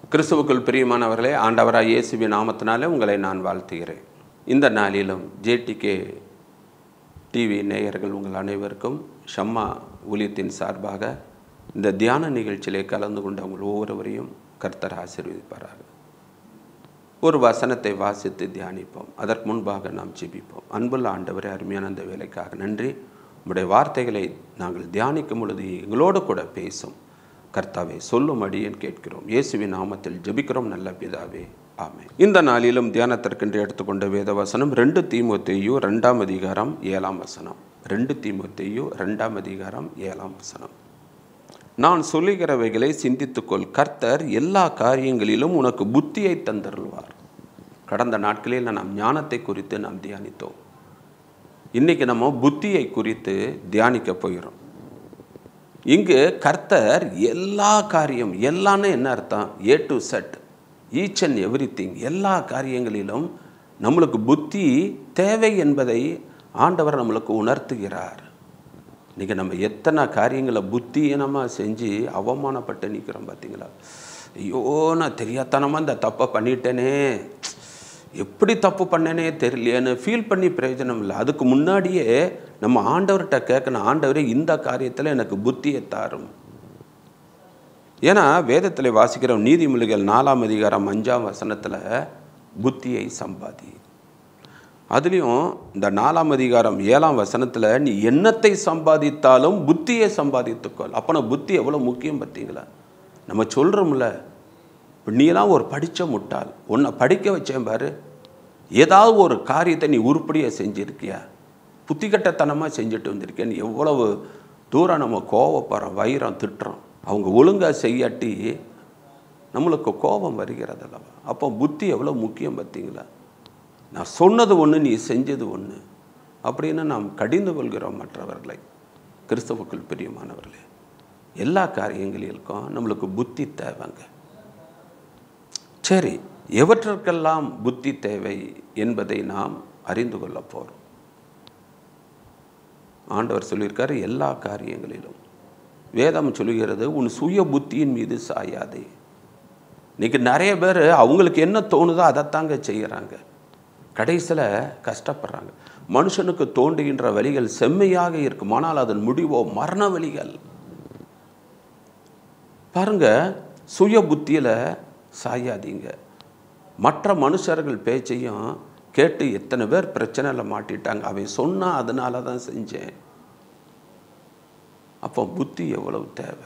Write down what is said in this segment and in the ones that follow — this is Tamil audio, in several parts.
கிறிஸ்துவுக்குள் பிரியமானவர்களே ஆண்டவராக இயேசுவின் நாமத்தினாலே உங்களை நான் வாழ்த்துகிறேன் இந்த நாளிலும் ஜேடிகே டிவி நேயர்கள் உங்கள் அனைவருக்கும் ஷம்மா ஊழியத்தின் சார்பாக இந்த தியான நிகழ்ச்சியிலே கலந்து கொண்ட உங்கள் ஒவ்வொருவரையும் கர்த்தர் ஆசீர்வதிப்பாராக ஒரு வசனத்தை வாசித்து தியானிப்போம் அதற்கு முன்பாக நாம் ஜெபிப்போம் அன்புள்ள ஆண்டவரே அருமையான அந்த வேலைக்காக நன்றி உம்முடைய வார்த்தைகளை நாங்கள் தியானிக்கும் பொழுது எங்களோடு கூட பேசும் கர்த்தாவே சொல்லும் அடியேன் கேட்கிறோம் இயேசுவின் நாமத்தில் ஜெபிக்கிறோம் நல்ல பிதாவே ஆமே இந்த நாளிலும் தியானத்திற்கென்று எடுத்துக்கொண்ட வேத வசனம் ரெண்டு தீமோத்தேயு ரெண்டாம் அதிகாரம் ஏழாம் வசனம் ரெண்டு தீமோத்தேயு ரெண்டாம் அதிகாரம் ஏழாம் வசனம் நான் சொல்லுகிறவைகளை சிந்தித்துக்கொள் கர்த்தர் எல்லா காரியங்களிலும் உனக்கு புத்தியை தந்தருள்வார் கடந்த நாட்களில் நாம் ஞானத்தை குறித்து நாம் தியானித்தோம் இன்னைக்கு நம்ம புத்தியை குறித்து தியானிக்க போகிறோம் இங்கு கர்த்தர் எல்லா காரியம் எல்லான்னு என்ன அர்த்தம் A to zed each and everything எல்லா காரியங்களிலும் நம்மளுக்கு புத்தி தேவை என்பதை ஆண்டவர் நம்மளுக்கு உணர்த்துகிறார் இன்றைக்கி நம்ம எத்தனை காரியங்களை புத்தியீனமாக செஞ்சு அவமானப்பட்டு நிற்கிறோம் பார்த்தீங்களா ஐயோ நான் தெரியாதனமாக இந்த தப்பை பண்ணிட்டேனே எப்படி தப்பு பண்ணேனே தெரியலையேன்னு ஃபீல் பண்ணி பிரயோஜனம் இல்லை அதுக்கு முன்னாடியே நம்ம ஆண்டவர்கிட்ட கேட்கணும் ஆண்டவரே இந்த காரியத்தில் எனக்கு புத்தியை தாரும் ஏன்னா வேதத்தில் வாசிக்கிற நீதிமொழிகள் நாலாம் அதிகாரம் அஞ்சாம் வசனத்தில் புத்தியை சம்பாதி அதுலேயும் இந்த நாலாம் அதிகாரம் ஏழாம் வசனத்தில் நீ எண்ணத்தை சம்பாதித்தாலும் புத்தியை சம்பாதித்துக்கொள் அப்போ புத்தி எவ்வளோ முக்கியம் பார்த்தீங்களா நம்ம சொல்கிறோம்ல இப்போ நீலாம் ஒரு படித்த முட்டாள் உன்னை படிக்க வச்சேன் பாரு ஏதாவது ஒரு காரியத்தை நீ உருப்படியாக செஞ்சுருக்கியா புத்திகட்டத்தனமாக செஞ்சுட்டு வந்திருக்கேன் எவ்வளவு தூரம் நம்ம கோவப்படுறோம் வைரம் திட்டுறோம் அவங்க ஒழுங்காக செய்யாட்டி நம்மளுக்கு கோபம் வருகிறது அல்லவா அப்போ புத்தி எவ்வளோ முக்கியம் பார்த்தீங்களா நான் சொன்னது ஒன்று நீ செஞ்சது ஒன்று அப்படின்னு நாம் கடிந்து கொள்கிறோம் மற்றவர்களை கிறிஸ்தவுக்குள் பிரியமானவர்களே எல்லா காரியங்களிலுக்கும் நம்மளுக்கு புத்தி தேவைங்க சரி எவற்றிற்கெல்லாம் புத்தி தேவை என்பதை நாம் அறிந்து கொள்ள போகிறோம் ஆண்டவர் சொல்லியிருக்காரு எல்லா காரியங்களிலும் வேதம் சொல்லுகிறது உன் சுய புத்தியின் மீது சாயாதே இன்னைக்கு நிறைய பேர் அவங்களுக்கு என்ன தோணுதோ அதைத்தாங்க செய்கிறாங்க கடைசியில் கஷ்டப்படுறாங்க மனுஷனுக்கு தோன்றுகின்ற வழிகள் செம்மையாக இருக்கும் ஆனால் அதன் முடிவோ மரண வழிகள் பாருங்க சுய புத்தியில் சாயாதீங்க மற்ற மனுஷர்கள் பேச்சையும் கேட்டு எத்தனை பேர் பிரச்சனையில் மாட்டிட்டாங்க அவன் சொன்னால் அதனால தான் செஞ்சேன் அப்போ புத்தி எவ்வளவு தேவை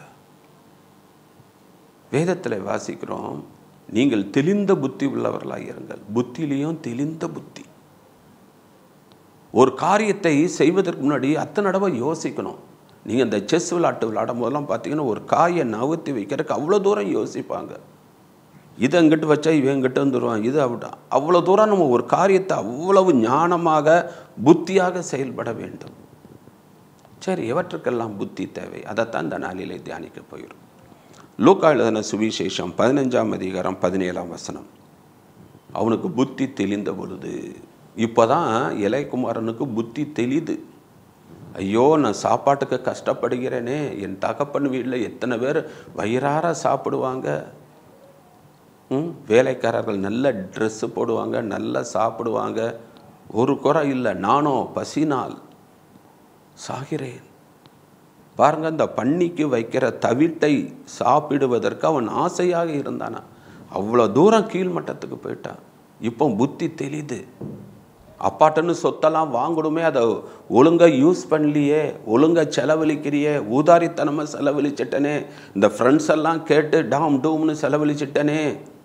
வேதத்தில் வாசிக்கிறோம் நீங்கள் தெளிந்த புத்தி உள்ளவர்களாக இருங்கள் புத்தியிலையும் தெளிந்த புத்தி ஒரு காரியத்தை செய்வதற்கு முன்னாடி அத்தனை தடவை யோசிக்கணும் நீங்கள் இந்த செஸ் விளையாட்டு விளையாடும் போதெல்லாம் பார்த்தீங்கன்னா ஒரு காயை நகர்த்தி வைக்கிறதுக்கு அவ்வளோ தூரம் யோசிப்பாங்க இதை அங்கிட்டு வச்சா இவன் இங்கிட்ட வந்துடுவான் இது அப்படி அவ்வளோ தூரம் நம்ம ஒரு காரியத்தை அவ்வளவு ஞானமாக புத்தியாக செயல்பட வேண்டும் சரி எவற்றுக்கெல்லாம் புத்தி தேவை அதைத்தான் இந்த நாளிலே தியானிக்க போயிடும் லூக்கா எழுதின சுவிசேஷம் பதினஞ்சாம் அதிகாரம் பதினேழாம் வசனம் அவனுக்கு புத்தி தெளிந்த பொழுது இப்போ தான் இளையகுமாரனுக்கு புத்தி தெளிது ஐயோ நான் சாப்பாட்டுக்கு கஷ்டப்படுகிறேனே என் தகப்பன் வீட்டில் எத்தனை பேர் வயிறார சாப்பிடுவாங்க ம் வேலைக்காரர்கள் நல்ல ட்ரெஸ்ஸு போடுவாங்க நல்லா சாப்பிடுவாங்க ஒரு குறை இல்லை நானும் பசினால் சாகிறேன் பாருங்க இந்த பன்னிக்கு வைக்கிற தவிட்டை சாப்பிடுவதற்கு அவன் ஆசையாக இருந்தானா அவ்வளோ தூரம் கீழ்மட்டத்துக்கு போயிட்டான் இப்போ புத்தி தெளிது அப்பாட்டன்னு சொத்தெல்லாம் வாங்கணுமே அதை ஒழுங்காக யூஸ் பண்ணலையே ஒழுங்காக செலவழிக்கிறியே ஊதாரித்தனமாக செலவழிச்சிட்டனே இந்த ஃப்ரெண்ட்ஸ் எல்லாம் கேட்டு டாம் டூம்னு செலவழிச்சிட்டனே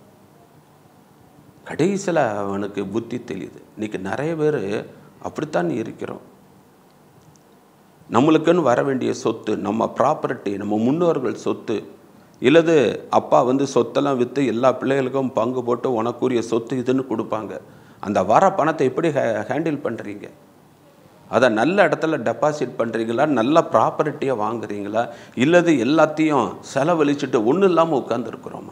கடைசியில் அவனுக்கு புத்தி தெரியுது இன்றைக்கி நிறைய பேர் அப்படித்தான் இருக்கிறோம் நம்மளுக்குன்னு வர வேண்டிய சொத்து நம்ம ப்ராப்பர்ட்டி நம்ம முன்னோர்கள் சொத்து இல்லது அப்பா வந்து சொத்தெல்லாம் விற்று எல்லா பிள்ளைகளுக்கும் பங்கு போட்டு உனக்குரிய சொத்து இதுன்னு கொடுப்பாங்க அந்த வர பணத்தை எப்படி ஹே ஹேண்டில் பண்ணுறீங்க அதை நல்ல இடத்துல டெபாசிட் பண்ணுறீங்களா நல்ல ப்ராப்பர்ட்டியாக வாங்குறீங்களா இல்லது எல்லாத்தையும் செலவழிச்சிட்டு ஒன்றும் இல்லாமல் உட்காந்துருக்குறோமா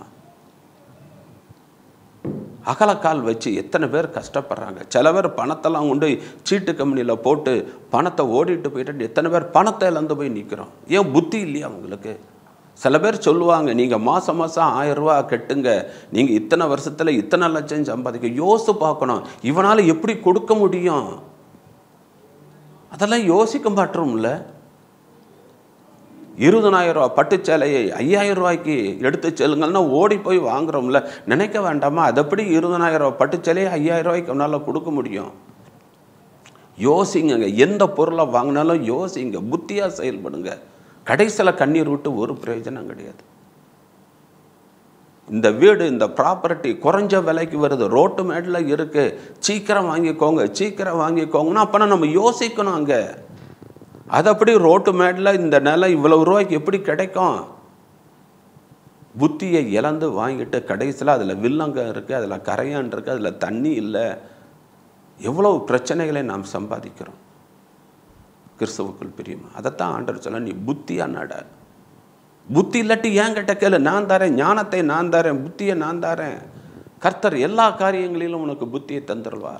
அகலக்கால் வச்சு எத்தனை பேர் கஷ்டப்படுறாங்க சில பேர் பணத்தெல்லாம் கொண்டு சீட்டு கம்பெனியில் போட்டு பணத்தை ஓடிட்டு போயிட்டு எத்தனை பேர் பணத்தை இழந்து போய் நிற்கிறோம் ஏன் புத்தி இல்லையா அவங்களுக்கு சில பேர் சொல்லுவாங்க நீங்கள் மாதம் மாதம் ஆயிரம் ரூபா கட்டுங்க நீங்கள் இத்தனை வருஷத்தில் இத்தனை லட்சம் சம்பாதிக்க யோசித்து பார்க்கணும் இவனால் எப்படி கொடுக்க முடியும் அதெல்லாம் யோசிக்க மாட்டோம்ல இருபதனாயிரம் ரூபா பட்டு சேலையை ஐயாயிரம் ரூபாய்க்கு எடுத்து செல்லுங்கன்னா ஓடி போய் வாங்குறோம்ல நினைக்க வேண்டாமா அது எப்படி இருபதனாயிரம் ரூபா பட்டு சேலையை ஐயாயிரம் ரூபாய்க்கு உன்னால் கொடுக்க முடியும் யோசிங்க எந்த பொருளை வாங்கினாலும் யோசிங்க புத்தியாக செயல்படுங்க கடைசியில் கண்ணீர் விட்டு ஒரு பிரயோஜனம் கிடையாது இந்த வீடு இந்த ப்ராப்பர்ட்டி குறைஞ்ச விலைக்கு வருது ரோட்டு மேடில் இருக்கு சீக்கிரம் வாங்கிக்கோங்க சீக்கிரம் வாங்கிக்கோங்கன்னா அப்போனா நம்ம யோசிக்கணும் அங்கே அது அப்படி ரோட்டு மேடில் இந்த நிலம் இவ்வளவு ரூபாய்க்கு எப்படி கிடைக்கும் புத்தியை இழந்து வாங்கிட்டு கடைசியில் அதில் வில்லங்க இருக்குது அதில் கரையான் இருக்குது அதில் தண்ணி இல்லை எவ்வளவு பிரச்சனைகளை நாம் சம்பாதிக்கிறோம் கிறிஸ்தவுக்குள் பிரியுமா அதைத்தான் ஆண்டவர் சொல்ல நீ புத்தியாக நட புத்தி இல்லாட்டி ஏன் கிட்ட கேளு நான் தரேன் ஞானத்தை நான் தரேன் புத்தியை நான் தரேன் கர்த்தர் எல்லா காரியங்களிலும் உனக்கு புத்தியை தந்துடுவார்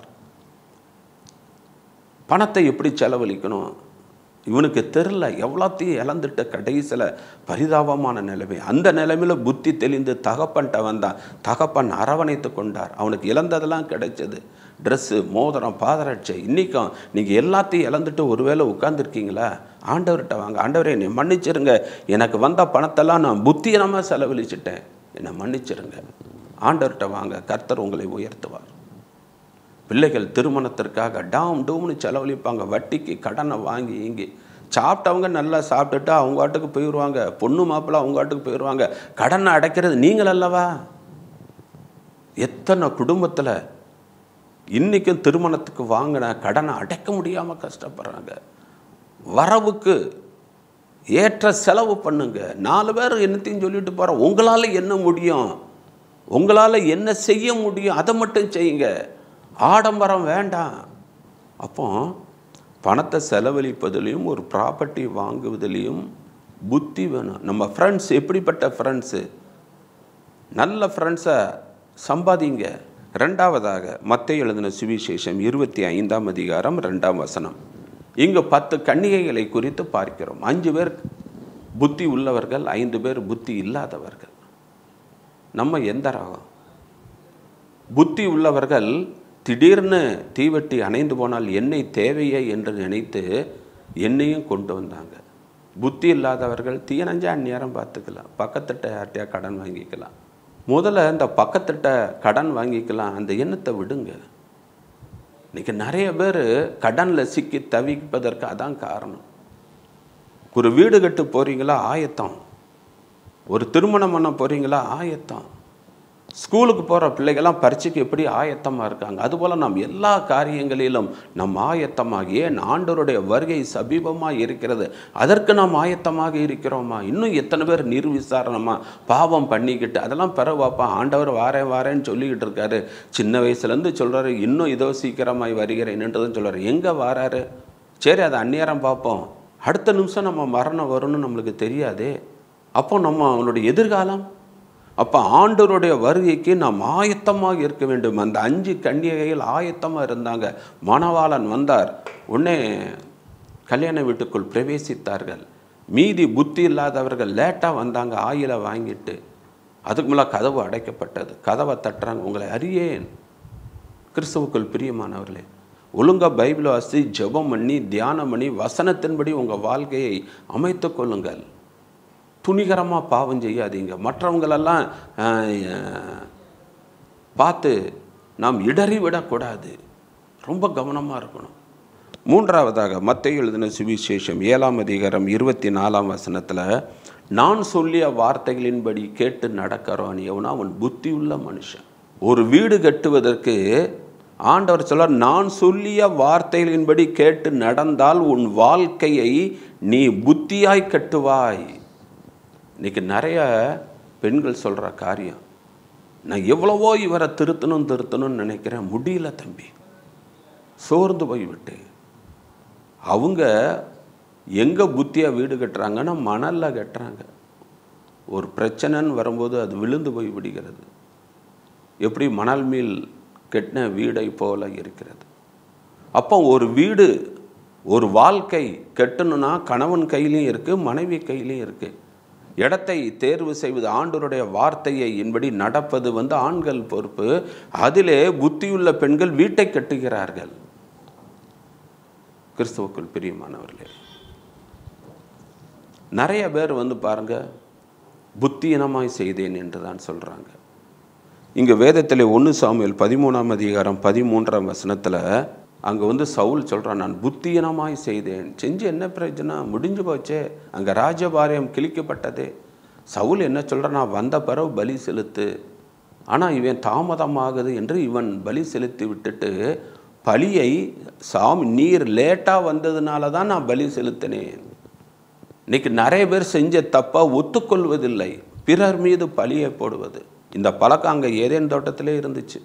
பணத்தை எப்படி செலவழிக்கணும் இவனுக்கு தெரில எவ்வளோத்தையும் இழந்துட்ட கடைசியில் பரிதாபமான நிலைமை அந்த நிலைமையில் புத்தி தெளிந்து தகப்பன்ட்ட வந்தான் தகப்பன் அரவணைத்து கொண்டார் அவனுக்கு இழந்ததெல்லாம் கிடைச்சது ட்ரெஸ்ஸு மோதிரம் பாதரட்சை இன்றைக்கும் நீங்கள் எல்லாத்தையும் இழந்துட்டு ஒருவேளை உட்காந்துருக்கீங்களா ஆண்டவர்கிட்ட வாங்க ஆண்டவரே என்னை மன்னிச்சிருங்க எனக்கு வந்த பணத்தெல்லாம் நான் புத்தியனமாக செலவழிச்சிட்டேன் என்னை மன்னிச்சிருங்க ஆண்டவர்கிட்ட வாங்க கர்த்தர் உங்களை உயர்த்துவார் பிள்ளைகள் திருமணத்திற்காக டாம் டூம்னு செலவழிப்பாங்க வட்டிக்கு கடனை வாங்கி இங்கி சாப்பிட்டவங்க நல்லா சாப்பிட்டுட்டு அவங்க வாட்டுக்கு போயிடுவாங்க பொண்ணு மாப்பிள்ளை அவங்க வாட்டுக்கு போயிடுவாங்க கடனை அடைக்கிறது நீங்கள் அல்லவா எத்தனை குடும்பத்தில் இன்றைக்கும் திருமணத்துக்கு வாங்கின கடனை அடைக்க முடியாமல் கஷ்டப்படுறாங்க வரவுக்கு ஏற்ற செலவு பண்ணுங்க நாலு பேர் என்னத்தையும் சொல்லிட்டு போகிறோம் உங்களால் என்ன முடியும் உங்களால் என்ன செய்ய முடியும் அதை மட்டும் செய்யுங்க ஆடம்பரம் வேண்டாம் அப்போ பணத்தை செலவழிப்பதிலையும் ஒரு ப்ராப்பர்ட்டி வாங்குவதிலையும் புத்தி வேணும் நம்ம ஃப்ரெண்ட்ஸ் எப்படிப்பட்ட ஃப்ரெண்ட்ஸு நல்ல ஃப்ரெண்ட்ஸை சம்பாதிங்க ரெண்டாவதாக மத்திய எழுதின சுவிசேஷம் இருபத்தி ஐந்தாம் அதிகாரம் ரெண்டாம் வசனம் இங்கு பத்து கன்னிகைகளை குறித்து பார்க்கிறோம் அஞ்சு பேர் புத்தி உள்ளவர்கள் ஐந்து பேர் புத்தி இல்லாதவர்கள் நம்ம எந்த ரகம் புத்தி உள்ளவர்கள் திடீர்னு தீவட்டி அணைந்து போனால் எண்ணெய் தேவையே என்று நினைத்து எண்ணெயும் கொண்டு வந்தாங்க புத்தி இல்லாதவர்கள் தீயனஞ்சா அந்நேரம் பார்த்துக்கலாம் பக்கத்திட்ட யார்ட்டையா கடன் வாங்கிக்கலாம் முதல்ல இந்த பக்கத்திட்ட கடன் வாங்கிக்கலாம் அந்த எண்ணத்தை விடுங்க இன்னைக்கு நிறைய பேர் கடனில் சிக்கி தவிப்பதற்கு அதான் காரணம் ஒரு வீடு கட்டு போகிறீங்களா ஆயத்தம் ஒரு திருமணம் பண்ண போகிறீங்களா ஆயத்தம் ஸ்கூலுக்கு போகிற பிள்ளைகள்லாம் பரீட்சைக்கு எப்படி ஆயத்தமாக இருக்காங்க அதுபோல் நாம் எல்லா காரியங்களிலும் நம் ஆயத்தமாக ஏன் ஆண்டவருடைய வருகை சமீபமாக இருக்கிறது அதற்கு நாம் ஆயத்தமாக இருக்கிறோமா இன்னும் எத்தனை பேர் நிர்விசாரணமாக பாவம் பண்ணிக்கிட்டு அதெல்லாம் பிறவாப்பா ஆண்டவர் வாரேன் வாரேன்னு சொல்லிக்கிட்டு இருக்காரு சின்ன வயசுலேருந்து சொல்கிறாரு இன்னும் இதோ சீக்கிரமாய் வருகிறேன்ன்றதும் சொல்கிறாரு எங்கே வாராரு சரி அதை அந்நேரம் பார்ப்போம் அடுத்த நிமிஷம் நம்ம மரணம் வரும்னு நம்மளுக்கு தெரியாதே அப்போ நம்ம அவனுடைய எதிர்காலம் அப்போ ஆண்டவருடைய வருகைக்கு நாம் ஆயத்தமாக இருக்க வேண்டும் அந்த அஞ்சு கன்னிகைகள் ஆயத்தமாக இருந்தாங்க மணவாளன் வந்தார் உடனே கல்யாண வீட்டுக்குள் பிரவேசித்தார்கள் மீதி புத்தி இல்லாதவர்கள் லேட்டாக வந்தாங்க ஆயிலை வாங்கிட்டு அதுக்கு மேலே கதவு அடைக்கப்பட்டது கதவை தட்டுறாங்க உங்களை அறியேன் கிறிஸ்துவுக்குள் பிரியமானவர்களே ஒழுங்காக பைபிளை வாசி ஜெபம் பண்ணி தியானம் பண்ணி வசனத்தின்படி உங்கள் வாழ்க்கையை அமைத்து கொள்ளுங்கள் துணிகரமாக பாவம் செய்யாதீங்க மற்றவங்களெல்லாம் பார்த்து நாம் இடறி விடக்கூடாது ரொம்ப கவனமாக இருக்கணும் மூன்றாவதாக மத்திய எழுதின சுவிசேஷம் ஏழாம் அதிகாரம் இருபத்தி நாலாம் வசனத்தில் நான் சொல்லிய வார்த்தைகளின்படி கேட்டு நடக்கிறவன் எவனா அவன் புத்தியுள்ள மனுஷன் ஒரு வீடு கட்டுவதற்கு ஆண்டவர் சொல்ல நான் சொல்லிய வார்த்தைகளின்படி கேட்டு நடந்தால் உன் வாழ்க்கையை நீ புத்தியாய் கட்டுவாய் இன்னைக்கு நிறைய பெண்கள் சொல்கிற காரியம் நான் எவ்வளவோ இவரை திருத்தணும் திருத்தணும்னு நினைக்கிறேன் முடியல தம்பி சோர்ந்து போய்விட்டு அவங்க எங்கே புத்தியாக வீடு கட்டுறாங்கன்னா மணலில் கட்டுறாங்க ஒரு பிரச்சனைன்னு வரும்போது அது விழுந்து போய் விடுகிறது எப்படி மணல் மீல் கெட்டின வீடை போல இருக்கிறது அப்போ ஒரு வீடு ஒரு வாழ்க்கை கெட்டணும்னா கணவன் கையிலையும் இருக்குது மனைவி கையிலையும் இருக்குது இடத்தை தேர்வு செய்வது ஆண்டவருடைய வார்த்தையை என்படி நடப்பது வந்து ஆண்கள் பொறுப்பு அதிலே புத்தியுள்ள பெண்கள் வீட்டை கட்டுகிறார்கள் கிறிஸ்துவுக்குள் பிரியமானவர்களே நிறைய பேர் வந்து பாருங்க புத்தியினமாய் செய்தேன் என்று தான் சொல்கிறாங்க இங்கே வேதத்தில் ஒன்று சாமியல் பதிமூணாம் அதிகாரம் பதிமூன்றாம் வசனத்தில் அங்கே வந்து சவுல் சொல்கிறான் நான் புத்தியினமாய் செய்தேன் செஞ்சு என்ன பிரயோஜனம் முடிஞ்சு போச்சே அங்கே ராஜபாரியம் கிழிக்கப்பட்டதே சவுல் என்ன சொல்கிறான் நான் வந்த பிறகு பலி செலுத்து ஆனால் இவன் தாமதமாகுது என்று இவன் பலி செலுத்தி விட்டுட்டு பலியை சாமி நீர் லேட்டாக வந்ததுனால தான் நான் பலி செலுத்தினேன் இன்னைக்கு நிறைய பேர் செஞ்ச தப்பா ஒத்துக்கொள்வதில்லை பிறர் மீது பழியை போடுவது இந்த பழக்கம் அங்கே ஏதேன் தோட்டத்திலே இருந்துச்சு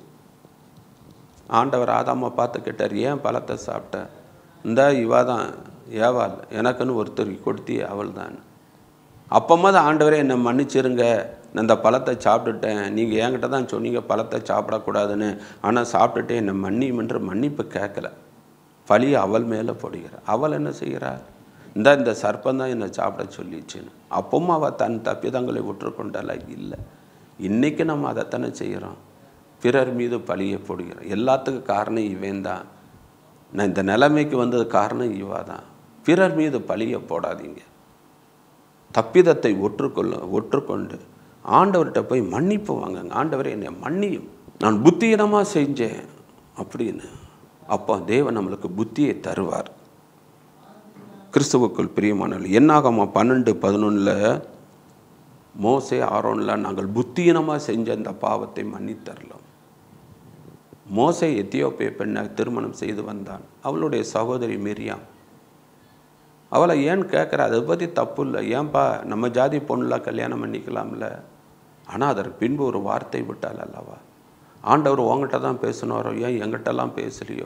ஆண்டவர் ஆதாமா பார்த்து கேட்டார் ஏன் பழத்தை சாப்பிட்ட இந்த இவா தான் ஏவாள் எனக்குன்னு ஒருத்தருக்கு கொடுத்தி அவள் தான் அப்பமாவது ஆண்டவரே என்னை மன்னிச்சிருங்க நான் இந்த பழத்தை சாப்பிட்டுட்டேன் நீங்கள் என்கிட்ட தான் சொன்னீங்க பழத்தை சாப்பிடக்கூடாதுன்னு ஆனால் சாப்பிட்டுட்டு என்னை மன்னியும் என்று மன்னிப்பு கேட்கல பழியை அவள் மேலே போடுகிறார் அவள் என்ன செய்கிறார் இந்த இந்த சர்ப்பம் தான் என்னை சாப்பிட சொல்லிச்சுன்னு அப்பவும் அவள் தன் தப்பிதங்களை விட்டுருக்கொண்டால இல்லை இன்றைக்கி நம்ம அதைத்தானே செய்கிறோம் பிறர் மீது பழியை போடுகிறோம் எல்லாத்துக்கும் காரணம் இவன் தான் நான் இந்த நிலைமைக்கு வந்தது காரணம் இவா தான் பிறர் மீது பழியை போடாதீங்க தப்பிதத்தை ஒற்றுக்கொள்ள ஒற்றுக்கொண்டு ஆண்டவர்கிட்ட போய் மன்னிப்பு வாங்குங்க ஆண்டவரே என்னை மன்னியும் நான் புத்தியினமாக செஞ்சேன் அப்படின்னு அப்போ தேவன் நம்மளுக்கு புத்தியை தருவார் கிறிஸ்துவுக்குள் பிரியமானவர்கள் என்னாகமா பன்னெண்டு பதினொன்றில் மோசே ஆரோனில் நாங்கள் புத்தியினமாக செஞ்ச அந்த பாவத்தை மன்னித்தரலாம் மோசே எத்தியோப்பிய பெண்ணை திருமணம் செய்து வந்தான் அவளுடைய சகோதரி மிரியாம் அவளை ஏன் கேட்குற அதை பற்றி தப்பு இல்லை ஏன்பா நம்ம ஜாதி பொண்ணுலாம் கல்யாணம் பண்ணிக்கலாம்ல ஆனால் அதற்கு பின்பு ஒரு வார்த்தை விட்டால் அல்லவா ஆண்டவர் உங்ககிட்ட தான் பேசினாரோ ஏன் எங்கிட்டலாம் பேசலையோ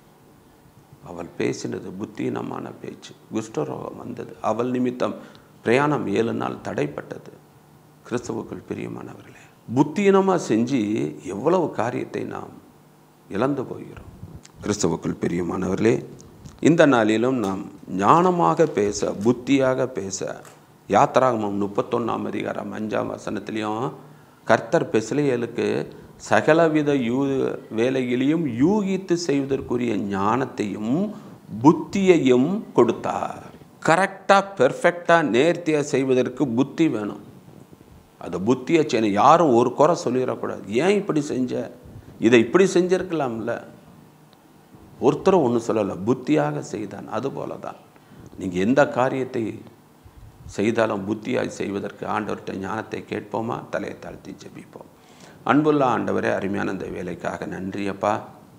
அவள் பேசினது புத்தீனமான பேச்சு குஷ்டரோகம் வந்தது அவள் நிமித்தம் பிரயாணம் ஏழு நாள் தடைப்பட்டது கிறிஸ்துவுக்குள் பிரியமானவர்களே புத்தீனமாக செஞ்சு எவ்வளவு காரியத்தை நாம் இழந்து போகிறோம் கிறிஸ்துவுக்குள் பிரியமானவர்களே இந்த நாளிலும் நாம் ஞானமாக பேச புத்தியாக பேச யாத்திராகமம் முப்பத்தொன்னாம் அதிகாரம் அஞ்சாம் வசனத்திலையும் கர்த்தர் பெசிலையலுக்கு சகலவித யூ வேலைகளையும் யூகித்து செய்வதற்குரிய ஞானத்தையும் புத்தியையும் கொடுத்தார் கரெக்டாக பெர்ஃபெக்டாக நேர்த்தியாக செய்வதற்கு புத்தி வேணும் அந்த புத்தியை செய்யணும் யாரும் ஒரு குறை சொல்லிடக்கூடாது ஏன் இப்படி செஞ்ச இதை இப்படி செஞ்சிருக்கலாம்ல ஒருத்தரும் ஒன்றும் சொல்லலை புத்தியாக செய்தான் அதுபோல தான் நீங்கள் எந்த காரியத்தை செய்தாலும் புத்தியாய் செய்வதற்கு ஆண்டவர்கிட்ட ஞானத்தை கேட்போமா தலையை தாழ்த்தி ஜெபிப்போம் அன்புள்ள ஆண்டவரே அருமையான இந்த வேலைக்காக நன்றியப்பா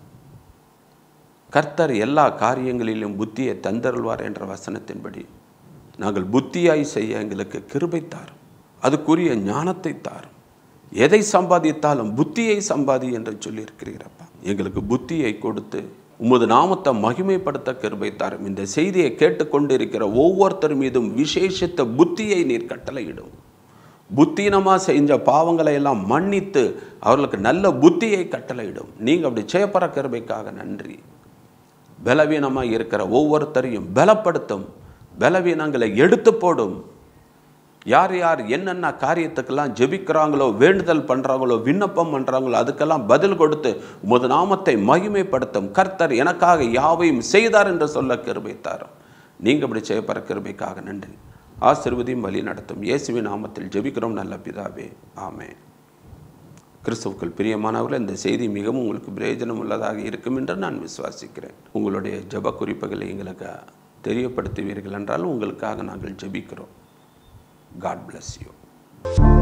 கர்த்தர் எல்லா காரியங்களிலும் புத்தியை தந்தருள்வார் என்ற வசனத்தின்படி நாங்கள் புத்தியாய் செய்ய எங்களுக்கு கிருபை தாரும் அதுக்குரிய ஞானத்தை தாரும் எதை சம்பாதித்தாலும் புத்தியை சம்பாதி என்று சொல்லியிருக்கிறீரப்பா எங்களுக்கு புத்தியை கொடுத்து உமது நாமத்தை மகிமைப்படுத்த கிருபை தாரும் இந்த செய்தியை கேட்டுக்கொண்டு இருக்கிற ஒவ்வொருத்தர் மீதும் விசேஷித்த புத்தியை நீர் கட்டளையிடும் புத்தீனமாக செஞ்ச பாவங்களை எல்லாம் மன்னித்து அவர்களுக்கு நல்ல புத்தியை கட்டளையிடும் நீங்கள் அப்படி செய்யப்படுற கிருபைக்காக நன்றி பலவீனமாக இருக்கிற ஒவ்வொருத்தரையும் பலப்படுத்தும் பலவீனங்களை எடுத்து போடும் யார் யார் என்னென்ன காரியத்துக்கெல்லாம் ஜெபிக்கிறாங்களோ வேண்டுதல் பண்ணுறாங்களோ விண்ணப்பம் பண்ணுறாங்களோ அதுக்கெல்லாம் பதில் கொடுத்து உமது நாமத்தை மகிமைப்படுத்தும் கர்த்தர் எனக்காக யாவையும் செய்தார் என்று சொல்ல கிருபைத்தார் நீங்கள் இப்படி செய்யப்படுற கிருபைக்காக நன்றி ஆசிர்வதியும் வழி நடத்தும் இயேசுவின் நாமத்தில் ஜெபிக்கிறோம் நல்ல பிதாவே ஆமே கிறிஸ்துவுக்குள் பிரியமானவர்கள் இந்த செய்தி மிகவும் உங்களுக்கு பிரயோஜனம் உள்ளதாக இருக்கும் என்று நான் விசுவாசிக்கிறேன் உங்களுடைய ஜப குறிப்புகளை எங்களுக்கு தெரியப்படுத்துவீர்கள் என்றால் உங்களுக்காக நாங்கள் ஜெபிக்கிறோம் காட் bless யூ